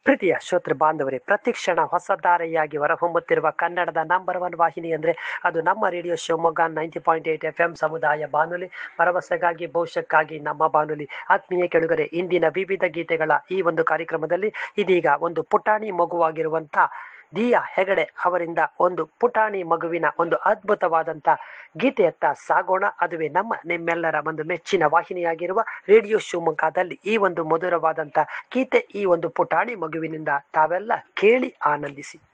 ಪ್ರೀತಿಯ ಶ್ರೋತೃ ಬಾಂಧವರೇ ಪ್ರತಿಕ್ಷಣ ಹೊಸ ಧಾರೆಯಾಗಿ ಹೊರಹೊಮ್ಮುತ್ತಿರುವ ಕನ್ನಡದ ನಂಬರ್ ಒನ್ ವಾಹಿನಿ ಅಂದರೆ ಅದು ನಮ್ಮ radio Shivamogga ninety point eight F M ಸಮುದಾಯ ಬಾನುಲಿ ಭರವಸೆಗಾಗಿ ಭವಿಷ್ಯಕ್ಕಾಗಿ ನಮ್ಮ ಬಾನುಲಿ ಆತ್ಮೀಯ ಕೆಳಗರೆ ಇಂದಿನ ವಿವಿಧ ಗೀತೆಗಳ ಈ ಒಂದು ಕಾರ್ಯಕ್ರಮದಲ್ಲಿ ಇದೀಗ ಒಂದು ಪುಟಾಣಿ ಮಗುವಾಗಿರುವಂಥ ದಿಯಾ ಹೆಗಡೆ ಅವರಿಂದ ಒಂದು ಪುಟಾಣಿ ಮಗುವಿನ ಒಂದು ಅದ್ಭುತವಾದಂಥ ಗೀತೆಯತ್ತ ಸಾಗೋಣ ಅದುವೇ ನಮ್ಮ ನಿಮ್ಮೆಲ್ಲರ ಒಂದು ಮೆಚ್ಚಿನ ವಾಹಿನಿಯಾಗಿರುವ ರೇಡಿಯೋ ಶಿವಮೊಗ್ಗದಲ್ಲಿ ಈ ಒಂದು ಮಧುರವಾದಂಥ ಗೀತೆ ಈ ಒಂದು ಪುಟಾಣಿ ಮಗುವಿನಿಂದ ತಾವೆಲ್ಲ ಕೇಳಿ ಆನಂದಿಸಿ